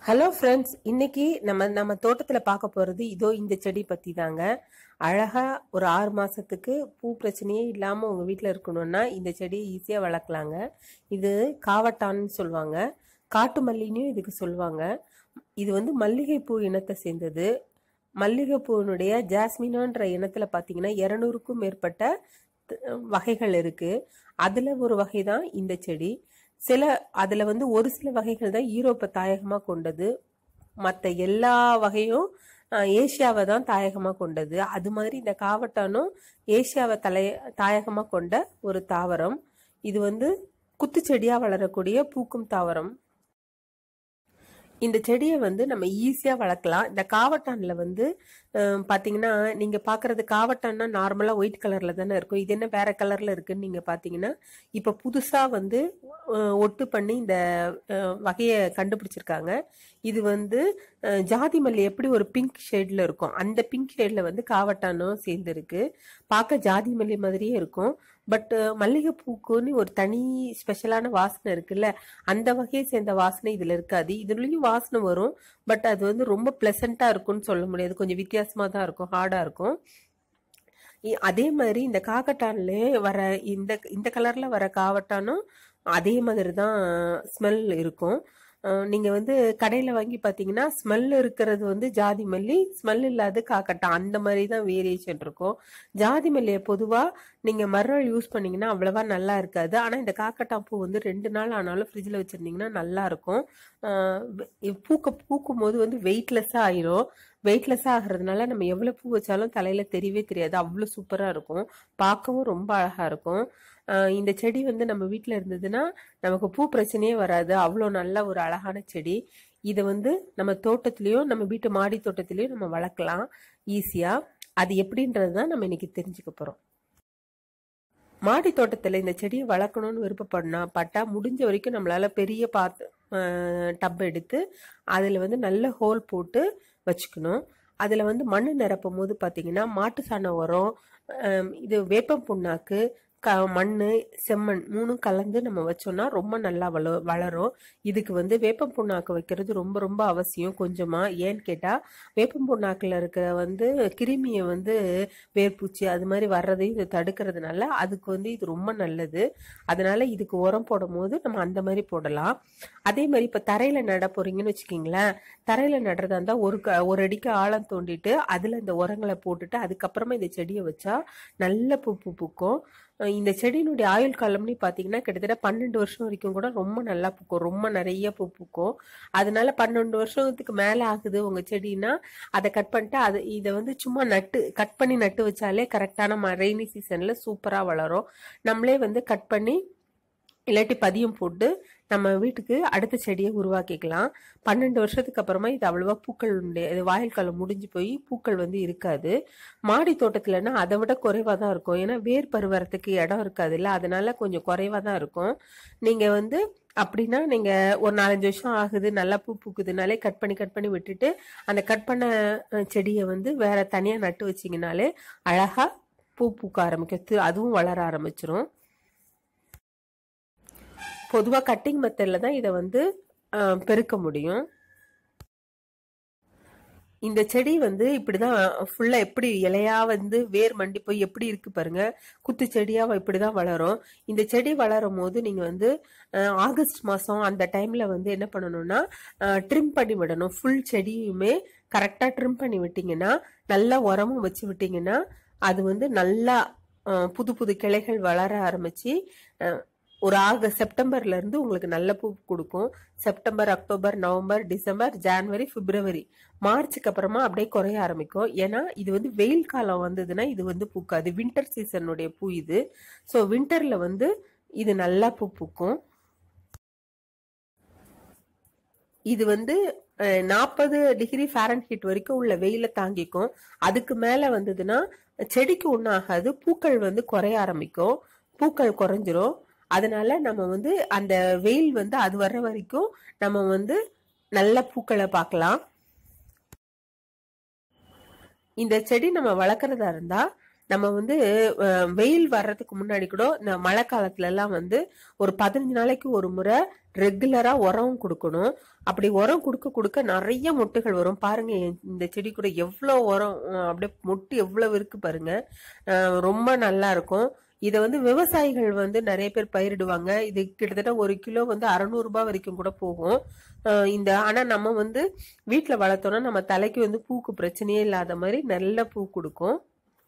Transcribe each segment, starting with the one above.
hello friends இன்னைக்கு நம்ம நம்ம தோட்டத்துல பார்க்க போறது இதோ இந்த செடி பத்தி தாங்க அழகா ஒரு ஆறு மாசத்துக்கு பூ பிரச்சனையே இல்லாம உங்க வீட்ல இருக்கணும்னா இந்த செடியை ஈஸியா வளர்க்கலாங்க இது காவட்டான்னு சொல்லுவாங்க காட்டு மல்லின்னு இதுக்கு சொல்லுவாங்க இது வந்து மல்லிகைப்பூ இனத்தை சேர்ந்தது மல்லிகைப்பூவினுடைய ஜாஸ்மினான்ற இனத்துல பாத்தீங்கன்னா இருநூறுக்கும் மேற்பட்ட த- வகைகள் இருக்கு அதுல ஒரு வகை தான் இந்த செடி சில அதுல வந்து ஒரு சில வகைகள் தான் ஈரோப்பை தாயகமா கொண்டது மற்ற எல்லா வகையும் அஹ், ஏசியாவை தான் தாயகமா கொண்டது அது மாதிரி இந்த காவட்டானும் ஏசியாவை தலை தாயகமா கொண்ட ஒரு தாவரம் இது வந்து குத்துச்செடியா வளரக்கூடிய பூக்கும் தாவரம் இந்த செடியை வந்து நம்ம ஈஸியா வளர்க்கலாம் இந்த காவட்டான்ல வந்து அஹ், பாத்தீங்கன்னா நீங்க பாக்குறது காவட்டான்னா நார்மலா ஒயிட் கலர்ல தானே இருக்கும் இது என்ன வேற கலர்ல இருக்குன்னு நீங்க பாத்தீங்கன்னா இப்ப புதுசா வந்து அஹ், ஒட்டு பண்ணி இந்த அஹ், வகையை கண்டுபிடிச்சிருக்காங்க இது வந்து அஹ், ஜாதி மல்லி எப்படி ஒரு பிங்க் ஷேட்ல இருக்கும் அந்த பிங்க் ஷேட்ல வந்து காவட்டானும் சேர்ந்து இருக்கு பார்க்க ஜாதி மல்லி மாதிரியே இருக்கும் பட் மல்லிகைப்பூக்குன்னு ஒரு தனி ஸ்பெஷலான வாசனை இருக்குல்ல அந்த வகையை சேர்ந்த வாசனை இதுல இருக்காது இதுலயும் வாசனை வரும் பட் அது வந்து ரொம்ப பிளசண்டா இருக்கும்னு சொல்ல முடியாது கொஞ்சம் வித்தியாசமா தான் இருக்கும் ஹார்டா இருக்கும் இ- அதே மாதிரி இந்த காக்கட்டான்ல வர இந்த இந்த கலர்ல வர காவட்டானும் அதே மாதிரி தான் ஸ்மெல் இருக்கும் அஹ் நீங்க வந்து கடையில வாங்கி பாத்தீங்கன்னா ஸ்மெல் இருக்கிறது வந்து ஜாதி மல்லி ஸ்மெல் இல்லாத காக்கட்டான் அந்த மாதிரி தான் வேரியேஷன் இருக்கும் ஜாதி மல்லியை பொதுவா நீங்க மறுநாள் யூஸ் பண்ணீங்கன்னா அவ்வளவா நல்லா இருக்காது ஆனா இந்த காக்கட்டான் பூ வந்து ரெண்டு நாள் ஆனாலும் ஃப்ரிட்ஜ்ல வச்சிருந்தீங்கன்னா நல்லா இருக்கும் அஹ் வெ- பூக்க பூக்கும் போது வந்து வெயிட்லெஸ்ஸா ஆயிரும் வெயிட்லெஸ்ஸா ஆகிறதுனால நம்ம எவ்வளவு பூ வச்சாலும் தலையில தெரியவே தெரியாது அவ்வளவு சூப்பரா இருக்கும் பார்க்கவும் ரொம்ப அழகா இருக்கும் அஹ் இந்த செடி வந்து நம்ம வீட்ல இருந்ததுன்னா நமக்கு பூ பிரச்சனையே வராது அவ்வளோ நல்ல ஒரு அழகான செடி இதை வந்து நம்ம தோட்டத்திலயும் நம்ம வீட்டு மாடி தோட்டத்திலயும் நம்ம வளர்க்கலாம் ஈஸியா அது எப்படின்றது தான் நம்ம இன்னைக்கு தெரிஞ்சுக்க போறோம் மாடி தோட்டத்துல இந்த செடியை வளர்க்கணும்னு விருப்பப்படனா பட்டா முடிஞ்ச வரைக்கும் நம்மளால பெரிய பாத்து டப் எடுத்து அதுல வந்து நல்ல ஹோல் போட்டு வச்சுக்கணும் அதுல வந்து மண்ணு நிரப்பும் போது பாத்தீங்கன்னா மாட்டு சாண உரம் ஆம், இது வேப்பம் புண்ணாக்கு க மண்ணு செம்மண் மூணும் கலந்து நம்ம வச்சோம்னா ரொம்ப நல்லா வள வளரும் இதுக்கு வந்து வேப்பம் புண்ணாக்கு வைக்கிறது ரொம்ப ரொம்ப அவசியம் கொஞ்சமா ஏன்னு கேட்டா வேப்பம் புண்ணாக்குல இருக்கிற வந்து கிருமியை வந்து வேர்பூச்சி அது மாதிரி வர்றதையும் இது தடுக்கிறதுனால அதுக்கு வந்து இது ரொம்ப நல்லது அதனால இதுக்கு உரம் போடும் போது நம்ம அந்த மாதிரி போடலாம் அதே மாதிரி இப்ப தரையில நட போறீங்கன்னு வச்சுக்கிங்களேன் தரையில நடுறதா இருந்தா ஒரு க- ஒரு அடிக்கு ஆழம் தோண்டிட்டு அதுல இந்த உரங்களை போட்டுட்டு அதுக்கப்புறமா இந்த செடியை வச்சா நல்ல பூ பூ பூக்கும் அஹ் இந்த செடியினுடைய ஆயுள் காலம்னு பாத்தீங்கன்னா கிட்டத்தட்ட பன்னெண்டு வருஷம் வரைக்கும் கூட ரொம்ப நல்லா பூக்கும் ரொம்ப நிறைய பூ பூக்கும் அதனால பன்னெண்டு வருஷத்துக்கு மேல ஆகுது உங்க செடினா அதை கட் பண்ணிட்டு அது இதை வந்து சும்மா நட்டு கட் பண்ணி நட்டு வச்சாலே கரெக்டான ரெய்னி சீசன்ல சூப்பரா வளரும் நம்மளே வந்து கட் பண்ணி இல்லாட்டி பதியம் போட்டு நம்ம வீட்டுக்கு அடுத்த செடியை உருவாக்கிக்கலாம் பன்னெண்டு வருஷத்துக்கு அப்புறமா இது அவ்வளவா பூக்கள் உண்டு இது வாயில் காலம் முடிஞ்சு போய் பூக்கள் வந்து இருக்காது மாடி தோட்டத்துலன்னா அதை விட குறைவா தான் இருக்கும் ஏன்னா வேர் பருவறதுக்கு இடம் இருக்காது இல்ல அதனால கொஞ்சம் குறைவா தான் இருக்கும் நீங்க வந்து அப்படின்னா நீங்க ஒரு நாலஞ்சு வருஷம் ஆகுது நல்லா பூ பூக்குதுனாலே கட் பண்ணி கட் பண்ணி விட்டுட்டு அந்த கட் பண்ண அஹ், செடியை வந்து வேற தனியா நட்டு வச்சீங்கனாலே அழகா பூ பூக்க ஆரம்பிக்கிறது அதுவும் வளர ஆரம்பிச்சிரும் பொதுவா கட்டிங் மெத்தட்ல தான் இதை வந்து அஹ், பெருக்க முடியும் இந்த செடி வந்து இப்படிதான் ஃபுல்லா எப்படி இலையா வந்து வேர் மண்டி போய் எப்படி இருக்கு பாருங்க குத்து செடியா இப்படிதான் வளரும் இந்த செடி வளரும் போது நீங்க வந்து அஹ், ஆகஸ்ட் மாசம் அந்த டைம்ல வந்து என்ன பண்ணணும்னா ட்ரிம் பண்ணி விடணும் ஃபுல் செடியுமே கரெக்டா ட்ரிம் பண்ணி விட்டீங்கன்னா நல்லா உரமும் வச்சு விட்டீங்கன்னா அது வந்து நல்லா அஹ், புது புது கிளைகள் வளர ஆரம்பிச்சு அஹ், ஒரு ஆகஸ்ட் செப்டம்பர்ல இருந்து உங்களுக்கு நல்ல பூ கொடுக்கும் செப்டம்பர் அக்டோபர் நவம்பர் டிசம்பர் ஜனவரி பிப்ரவரி மார்ச்சுக்கு அப்புறமா அப்படியே குறைய ஆரம்பிக்கும் ஏன்னா இது வந்து வெயில் காலம் வந்ததுன்னா இது வந்து பூக்காது வின்டர் சீசனுடைய பூ இது ஸோ வின்டர்ல வந்து இது நல்லா பூ பூக்கும் இது வந்து நாற்பது டிகிரி ஃபாரன்ஹீட் வரைக்கும் உள்ள வெயில தாங்கிக்கும் அதுக்கு மேல வந்ததுன்னா செடிக்கு ஒன்றும் ஆகாது பூக்கள் வந்து குறைய ஆரம்பிக்கும் பூக்கள் குறைஞ்சிரும் அதனால நம்ம வந்து அந்த வெயில் வந்து அது வர்ற வரைக்கும் நம்ம வந்து நல்ல பூக்களை பார்க்கலாம் இந்த செடி நம்ம வளர்க்குறதா இருந்தா நம்ம வந்து அஹ், வெயில் வர்றதுக்கு முன்னாடி கூட இந்த மழை காலத்துல எல்லாம் வந்து ஒரு பதினஞ்சு நாளைக்கு ஒரு முறை ரெகுலரா உரம் கொடுக்கணும் அப்படி உரம் கொடுக்க கொடுக்க நிறைய மொட்டுகள் வரும் பாருங்க என் இந்த செடி கூட எவ்வளவு உரம் அஹ், அப்படியே மொட்டு எவ்வளவு இருக்கு பாருங்க அஹ், ரொம்ப நல்லா இருக்கும் இதை வந்து விவசாயிகள் வந்து நிறைய பேர் பயிரிடுவாங்க இது கிட்டத்தட்ட ஒரு கிலோ வந்து அறநூறு ரூபாய் வரைக்கும் கூட போகும் அஹ் இந்த ஆனா நம்ம வந்து வீட்டில் வளர்த்தோம்னா நம்ம தலைக்கு வந்து பூக்கு பிரச்சனையே இல்லாத மாதிரி நல்ல பூ கொடுக்கும்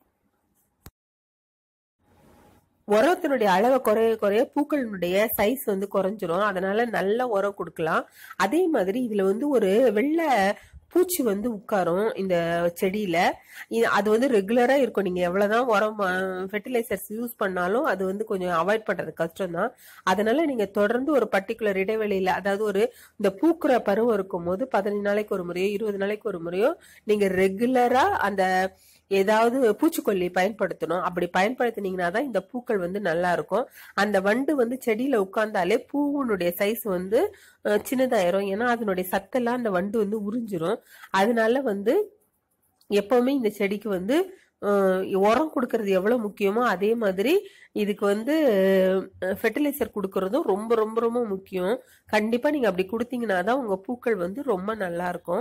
உரத்தினுடைய அளவை குறைய குறைய பூக்களினுடைய சைஸ் வந்து குறைஞ்சிரும் அதனால நல்ல உரம் கொடுக்கலாம் அதே மாதிரி இதுல வந்து ஒரு வெள்ளை பூச்சி வந்து உட்காரும் இந்த செடியில இது- அது வந்து ரெகுலரா இருக்கும் நீங்க எவ்வளவுதான் உரம் ஃபெர்டிலைசர்ஸ் யூஸ் பண்ணாலும் அது வந்து கொஞ்சம் அவாய்ட் பண்றது கஷ்டம் தான் அதனால நீங்க தொடர்ந்து ஒரு பர்டிகுலர் இடைவெளியில அதாவது ஒரு இந்த பூக்குற பருவம் இருக்கும் போது பதினஞ்சு நாளைக்கு ஒரு முறையோ இருபது நாளைக்கு ஒரு முறையோ நீங்க ரெகுலரா அந்த ஏதாவது பூச்சிக்கொல்லி பயன்படுத்தணும் அப்படி பயன்படுத்தினீங்கன்னா தான் இந்த பூக்கள் வந்து நல்லா இருக்கும் அந்த வண்டு வந்து செடியில உட்கார்ந்தாலே பூவினுடைய சைஸ் வந்து அஹ், சின்னதாயிரும் ஏன்னா அதனுடைய சத்தெல்லாம் அந்த வண்டு வந்து உறிஞ்சிரும் அதனால வந்து எப்பவுமே இந்த செடிக்கு வந்து அஹ், உரம் கொடுக்கறது எவ்வளவு முக்கியமோ அதே மாதிரி இதுக்கு வந்து ஃபெர்டிலைசர் கொடுக்கறதும் ரொம்ப ரொம்ப ரொம்ப முக்கியம் கண்டிப்பா நீங்க அப்படி கொடுத்தீங்கன்னா தான் உங்க பூக்கள் வந்து ரொம்ப நல்லா இருக்கும்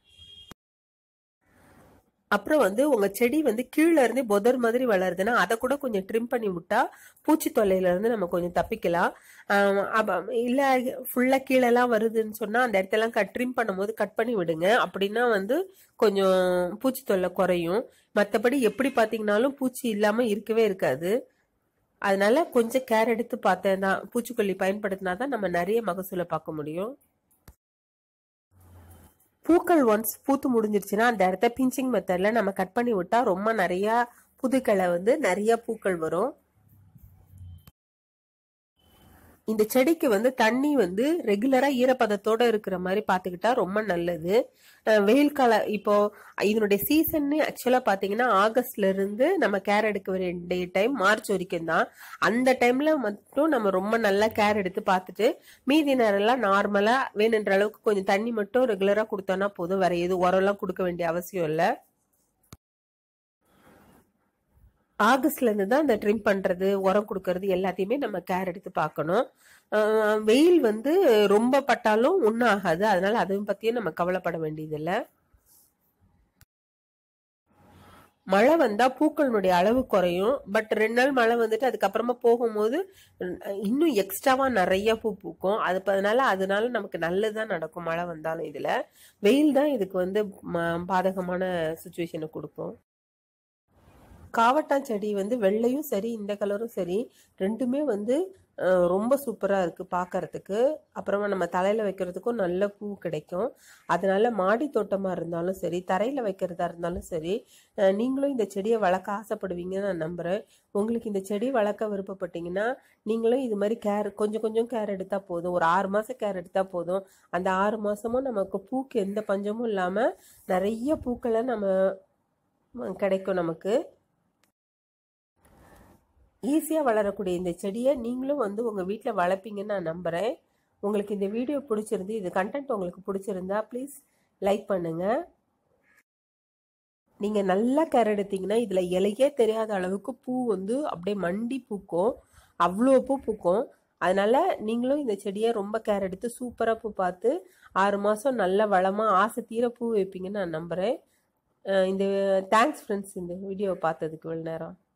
அப்புறம் வந்து உங்க செடி வந்து கீழே இருந்து புதர் மாதிரி வளருதுன்னா அதை கூட கொஞ்சம் ட்ரிம் பண்ணி விட்டா பூச்சி தொல்லையில இருந்து நம்ம கொஞ்சம் தப்பிக்கலாம் ஆம், அப்ப இல்ல ஃபுல்லா கீழெல்லாம் வருதுன்னு சொன்னா அந்த இடத்தெல்லாம் கட் ட்ரிம் பண்ணும்போது கட் பண்ணி விடுங்க அப்படின்னா வந்து கொஞ்சம் பூச்சி தொல்லை குறையும் மற்றபடி எப்படி பார்த்தீங்கன்னாலும் பூச்சி இல்லாம இருக்கவே இருக்காது அதனால கொஞ்சம் கேர் எடுத்து பார்த்தேன் தான் பூச்சிக்கொல்லி பயன்படுத்தினா தான் நம்ம நிறைய மகசூலை பார்க்க முடியும் பூக்கள் ஒன்ஸ் பூத்து முடிஞ்சிருச்சுன்னா அந்த இடத்த பிஞ்சிங் மெத்தட்ல நம்ம கட் பண்ணி விட்டா ரொம்ப நிறைய புதுக்களை வந்து நிறைய பூக்கள் வரும் இந்த செடிக்கு வந்து தண்ணி வந்து ரெகுலரா ஈரப்பதத்தோட இருக்கிற மாதிரி பாத்துக்கிட்டா ரொம்ப நல்லது அஹ் வெயில் கால இப்போ இதனுடைய சீசன் ஆக்சுவலா பாத்தீங்கன்னா ஆகஸ்ட்ல இருந்து நம்ம கேர் எடுக்க வேண்டிய டைம் மார்ச் வரைக்கும் தான் அந்த டைம்ல மட்டும் நம்ம ரொம்ப நல்லா கேர் எடுத்து பார்த்துட்டு மீதி நேரம்லாம் நார்மலா வேணுன்ற அளவுக்கு கொஞ்சம் தண்ணி மட்டும் ரெகுலரா கொடுத்தோம்னா போதும் வேற எதுவும் உரம்லாம் கொடுக்க வேண்டிய அவசியம் இல்லை ஆகஸ்ட்ல இருந்து தான் இந்த ட்ரிம் பண்றது உரம் கொடுக்கறது எல்லாத்தையுமே நம்ம கேர் எடுத்து பார்க்கணும் ஆஹ் வெயில் வந்து ரொம்ப பட்டாலும் ஒன்றும் ஆகாது அதனால அதுவும் பத்தியும் நம்ம கவலைப்பட வேண்டியதில்லை மழை வந்தா பூக்களினுடைய அளவு குறையும் பட் ரெண்டு நாள் மழை வந்துட்டு அதுக்கப்புறமா போகும்போது அஹ் இன்னும் எக்ஸ்ட்ராவா நிறைய பூ பூக்கும் அது ப- அதனால அதனால நமக்கு நல்லதுதான் நடக்கும் மழை வந்தாலும் இதுல வெயில் தான் இதுக்கு வந்து ம- பாதகமான சுச்சுவேஷனை கொடுக்கும் காவட்டான் செடி வந்து வெள்ளையும் சரி இந்த கலரும் சரி ரெண்டுமே வந்து அஹ், ரொம்ப சூப்பராக இருக்குது பார்க்கறதுக்கு அப்புறமா நம்ம தலையில் வைக்கிறதுக்கும் நல்ல பூ கிடைக்கும் அதனால மாடி தோட்டமாக இருந்தாலும் சரி தரையில் வைக்கிறதா இருந்தாலும் சரி அஹ், நீங்களும் இந்த செடியை வளர்க்க ஆசைப்படுவீங்கன்னு நான் நம்புகிறேன் உங்களுக்கு இந்த செடி வளர்க்க விருப்பப்பட்டீங்கன்னா நீங்களும் இது மாதிரி கேர் கொஞ்சம் கொஞ்சம் கேர் எடுத்தால் போதும் ஒரு ஆறு மாதம் கேர் எடுத்தால் போதும் அந்த ஆறு மாதமும் நமக்கு பூக்கு எந்த பஞ்சமும் இல்லாமல் நிறைய பூக்களை நம்ம ம், கிடைக்கும் நமக்கு ஈஸியாக வளரக்கூடிய இந்த செடியை நீங்களும் வந்து உங்கள் வீட்டில் வளர்ப்பீங்கன்னு நான் நம்புகிறேன் உங்களுக்கு இந்த வீடியோ பிடிச்சிருந்து இது கண்டென்ட் உங்களுக்கு பிடிச்சிருந்தா ப்ளீஸ் லைக் பண்ணுங்கள் நீங்கள் நல்லா கேர் எடுத்தீங்கன்னா இதில் இலையே தெரியாத அளவுக்கு பூ வந்து அப்படியே மண்டி பூக்கும் அவ்வளோ பூ பூக்கும் அதனால நீங்களும் இந்த செடியை ரொம்ப கேர் எடுத்து சூப்பராக பூ பார்த்து ஆறு மாதம் நல்ல வளமாக ஆசை தீர பூ வைப்பீங்கன்னு நான் நம்புகிறேன் இந்த தேங்க்ஸ் ஃப்ரெண்ட்ஸ் இந்த வீடியோவை பார்த்ததுக்கு இவ்வளோ நேரம்